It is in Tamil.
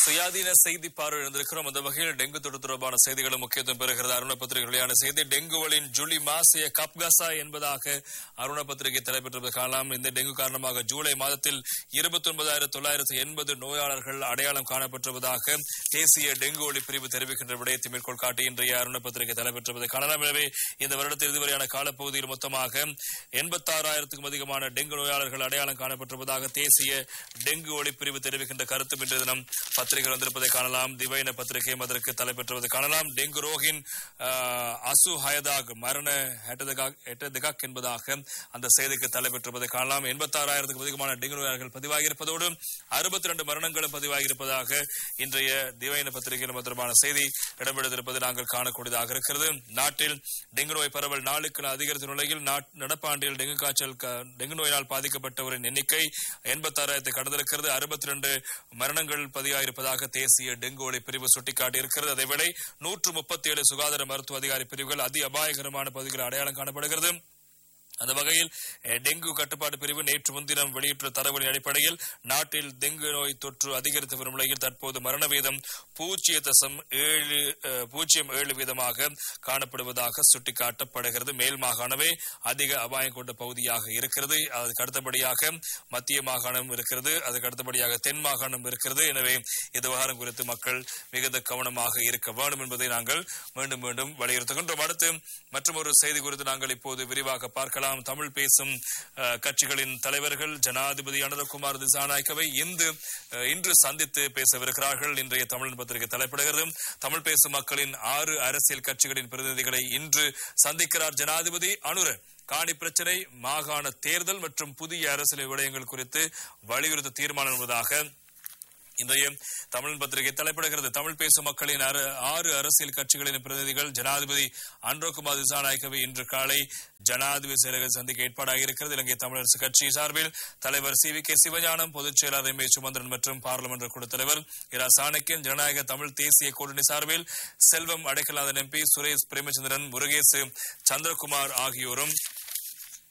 சுயாதீன செய்தி பார்வை எழுந்திருக்கிறோம் அந்த வகையில் டெங்கு தொற்று தொடர்பான செய்திகளும் முக்கியத்துவம் பெறுகிறது அருண பத்திரிகை வெளியான செய்தி டெங்குகளின் ஜுலி மாசிய கப்கசா என்பதாக அருண பத்திரிகை தலைப்பெற்றது காணலாம் இந்த டெங்கு காரணமாக ஜூலை மாதத்தில் இருபத்தி ஒன்பதாயிரத்தி தொள்ளாயிரத்தி எண்பது நோயாளர்கள் அடையாளம் காணப்பட்டிருப்பதாக தேசிய டெங்கு ஒளி பிரிவு தெரிவிக்கின்ற விடயத்தை மேற்கோள் காட்டி இன்றைய அருண பத்திரிகை தலைப்பெற்றுவதை காணலாம் எனவே இந்த வருடத்தில் இதுவரையான காலப்பகுதியில் மொத்தமாக எண்பத்தாறாயிரத்துக்கும் அதிகமான டெங்கு நோயாளர்கள் அடையாளம் காணப்பட்டிருப்பதாக தேசிய டெங்கு ஒளிப்பிரிவு தெரிவிக்கின்ற கருத்து இன்றைய தினம் பத்திரிகை வந்திருப்பதை காணலாம் திவைன பத்திரிகையும் அதற்கு தலைப்பெற்றுவதை காணலாம் டெங்கு ரோகின் ஆஹ், அசு ஹயதாக் மரண ஹெட்டதகாக் ஹெட்டதகாக் என்பதாக அந்த செய்திக்கு தலைப்பெற்றிருப்பதை காணலாம் எண்பத்தாறாயிரத்துக்கும் அதிகமான டெங்கு நோயாளர்கள் பதிவாகியிருப்பதோடு அறுபத்தி ரெண்டு மரணங்களும் பதிவாகியிருப்பதாக இன்றைய திவைன பத்திரிகையில் தொடர்பான செய்தி இடம்பெடுத்திருப்பதை நாங்கள் காணக்கூடியதாக இருக்கிறது நாட்டில் டெங்கு நோய் பரவல் நாளுக்கு நாள் அதிகரித்த நிலையில் நாட்- நடப்பாண்டில் டெங்கு காய்ச்சல் க- டெங்கு நோயினால் பாதிக்கப்பட்டவரின் எண்ணிக்கை எண்பத்தாறாயிரத்தை கடந்திருக்கிறது அறுபத்தி ரெண்டு மரணங்கள் பதிவாயிருப்பதாக தேசிய டெங்கு ஒளி பிரிவு சுட்டிக்காட்டியிருக்கிறது அதேவேளை நூற்று முப்பத்தி ஏழு சுகாதார மருத்துவ அதிகாரி பிரிவுகள் அதி அபாயகரமான பகுதிகளில் அடையாளம் காணப்படுகிறது அந்த வகையில் அஹ், டெங்கு கட்டுப்பாட்டு பிரிவு நேற்று முன்தினம் வெளியிட்ட தரவுகளின் அடிப்படையில் நாட்டில் டெங்கு நோய் தொற்று அதிகரித்து வரும் நிலையில் தற்போது மரண வீதம் பூஜ்ஜிய தசம் ஏழு அஹ், பூஜ்ஜியம் ஏழு வீதமாக காணப்படுவதாக சுட்டிக்காட்டப்படுகிறது மேல் மாகாணமே அதிக அபாயம் கொண்ட பகுதியாக இருக்கிறது அதுக்கு அடுத்தபடியாக மத்திய மாகாணம் இருக்கிறது அதுக்கு அடுத்தபடியாக தென் மாகாணம் இருக்கிறது எனவே இந்த விவகாரம் குறித்து மக்கள் மிகுந்த கவனமாக இருக்க வேண்டும் என்பதை நாங்கள் மீண்டும் மீண்டும் வலியுறுத்துகின்றோம் அடுத்து மற்றொரு செய்தி குறித்து நாங்கள் இப்போது விரிவாக பார்க்கலாம் தமிழ் பேசும் அஹ், கட்சிகளின் தலைவர்கள் ஜனாதிபதி அனுரகுமார் திசாநாயக்கவை இன்று அஹ், இன்று சந்தித்து பேசவிருக்கிறார்கள் இன்றைய தமிழ் பத்திரிகை தலைப்பிடுகிறது தமிழ் பேசும் மக்களின் ஆறு அரசியல் கட்சிகளின் பிரதிநிதிகளை இன்று சந்திக்கிறார் ஜனாதிபதி அனுர காணி பிரச்சினை மாகாண தேர்தல் மற்றும் புதிய அரசியல் விடயங்கள் குறித்து வலியுறுத்த தீர்மானம் என்பதாக இன்றைய தமிழ் பத்திரிகை தலைப்பிடுகிறது தமிழ் பேசும் மக்களின் அர- ஆறு அரசியல் கட்சிகளின் பிரதிநிதிகள் ஜனாதிபதி அன்ரோகுமார் திசாநாயக்கவை இன்று காலை ஜனாதிபதி செயலக சந்திக்க ஏற்பாடாக இருக்கிறது இலங்கை தமிழரசு கட்சி சார்பில் தலைவர் சி வி கே சிவஞானம் பொதுச் செயலாளர் எம் ஏ சுமந்திரன் மற்றும் பாராளுமன்ற குழு தலைவர் இரா சாணக்கியன் ஜனநாயக தமிழ் தேசிய கூட்டணி சார்பில் செல்வம் அடைக்கலாதன் எம்பி சுரேஷ் பிரேமச்சந்திரன் முருகேசு சந்திரகுமார் ஆகியோரும்